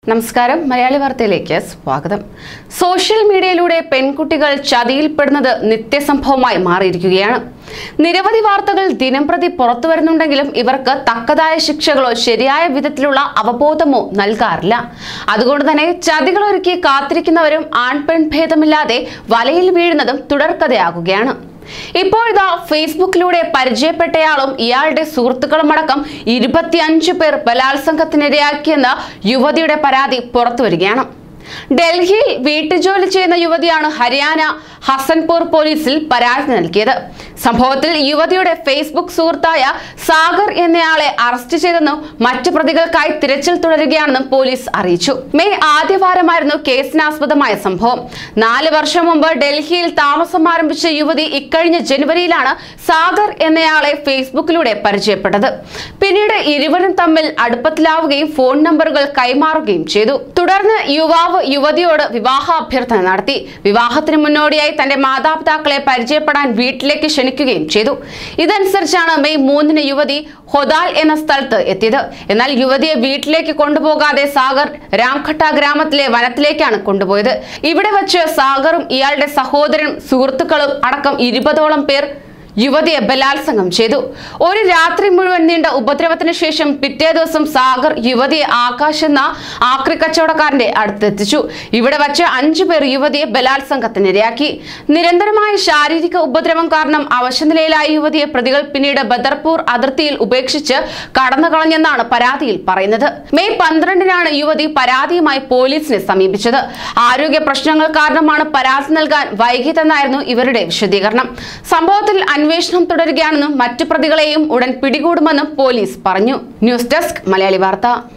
നമസ്കാരം മലയാളി വാർത്തയിലേക്ക് സ്വാഗതം സോഷ്യൽ മീഡിയയിലൂടെ പെൺകുട്ടികൾ ചതിയിൽപ്പെടുന്നത് നിത്യസംഭവമായി മാറിയിരിക്കുകയാണ് നിരവധി വാർത്തകൾ ദിനംപ്രതി പുറത്തു വരുന്നുണ്ടെങ്കിലും ഇവർക്ക് തക്കതായ ശിക്ഷകളോ ശരിയായ വിധത്തിലുള്ള അവബോധമോ നൽകാറില്ല അതുകൊണ്ട് തന്നെ ചതികളൊരുക്കി കാത്തിരിക്കുന്നവരും ആൺപെൺ ഭേദമില്ലാതെ വലയിൽ വീഴുന്നതും തുടർക്കഥയാകുകയാണ് ഇപ്പോഴിതാ ഫേസ്ബുക്കിലൂടെ പരിചയപ്പെട്ടയാളും ഇയാളുടെ സുഹൃത്തുക്കളും അടക്കം ഇരുപത്തിയഞ്ച് പേർ ബലാത്സംഗത്തിനിരയാക്കിയെന്ന യുവതിയുടെ പരാതി പുറത്തുവരികയാണ് ഡൽഹിയിൽ വീട്ടുജോലി ചെയ്യുന്ന യുവതിയാണ് ഹരിയാന ഹസൻപൂർ പോലീസിൽ പരാതി നൽകിയത് സംഭവത്തിൽ യുവതിയുടെ ഫേസ്ബുക്ക് സുഹൃത്തായ സാഗർ എന്നയാളെ അറസ്റ്റ് ചെയ്തെന്നും മറ്റു പ്രതികൾക്കായി തിരച്ചിൽ തുടരുകയാണെന്നും പോലീസ് അറിയിച്ചു മെയ് ആദ്യവാരമായിരുന്നു കേസിനാസ്പദമായ സംഭവം നാല് വർഷം മുമ്പ് ഡൽഹിയിൽ താമസം ആരംഭിച്ച യുവതി ഇക്കഴിഞ്ഞ ജനുവരിയിലാണ് സാഗർ എന്നയാളെ ഫേസ്ബുക്കിലൂടെ പരിചയപ്പെട്ടത് പിന്നീട് ഇരുവരും തമ്മിൽ അടുപ്പത്തിലാവുകയും ഫോൺ നമ്പറുകൾ കൈമാറുകയും ചെയ്തു തുടർന്ന് യുവാവ് യുവതിയോട് വിവാഹ അഭ്യർത്ഥന നടത്തി വിവാഹത്തിന് മുന്നോടിയായി തന്റെ മാതാപിതാക്കളെ പരിചയപ്പെടാൻ വീട്ടിലേക്ക് ക്ഷണിക്കുകയും ചെയ്തു ഇതനുസരിച്ചാണ് മെയ് മൂന്നിന് യുവതി ഹൊദാൽ എന്ന സ്ഥലത്ത് എത്തിയത് എന്നാൽ യുവതിയെ വീട്ടിലേക്ക് കൊണ്ടുപോകാതെ സാഗർ രാംഘട്ട ഗ്രാമത്തിലെ വനത്തിലേക്കാണ് കൊണ്ടുപോയത് ഇവിടെ വച്ച് സാഗറും ഇയാളുടെ സഹോദരനും സുഹൃത്തുക്കളും അടക്കം ഇരുപതോളം പേർ യുവതിയെ ബലാത്സംഗം ചെയ്തു ഒരു രാത്രി മുഴുവൻ നീണ്ട ഉപദ്രവത്തിന് ശേഷം പിറ്റേ ദിവസം സാഗർ യുവതിയെ ആകാശ് എന്ന ആക്രി കച്ചവടക്കാരന്റെ അടുത്തെത്തിച്ചു ഇവിടെ വച്ച് അഞ്ചു പേർ യുവതിയെ ബലാത്സംഗത്തിനിരയാക്കി നിരന്തരമായ ശാരീരിക ഉപദ്രവം കാരണം അവശനിലയിലായ യുവതിയെ പ്രതികൾ പിന്നീട് ബദർപൂർ അതിർത്തിയിൽ ഉപേക്ഷിച്ച് കടന്നു കളഞ്ഞെന്നാണ് പരാതിയിൽ പറയുന്നത് മെയ് പന്ത്രണ്ടിനാണ് യുവതി പരാതിയുമായി പോലീസിനെ സമീപിച്ചത് ആരോഗ്യ പ്രശ്നങ്ങൾ കാരണമാണ് പരാതി നൽകാൻ വൈകിയതെന്നായിരുന്നു ഇവരുടെ വിശദീകരണം സംഭവത്തിൽ അന്വേഷണം തുടരുകയാണെന്നും മറ്റു പ്രതികളെയും ഉടൻ പിടികൂടുമെന്നും പോലീസ് പറഞ്ഞു ന്യൂസ് ഡെസ്ക് മലയാളി വാർത്ത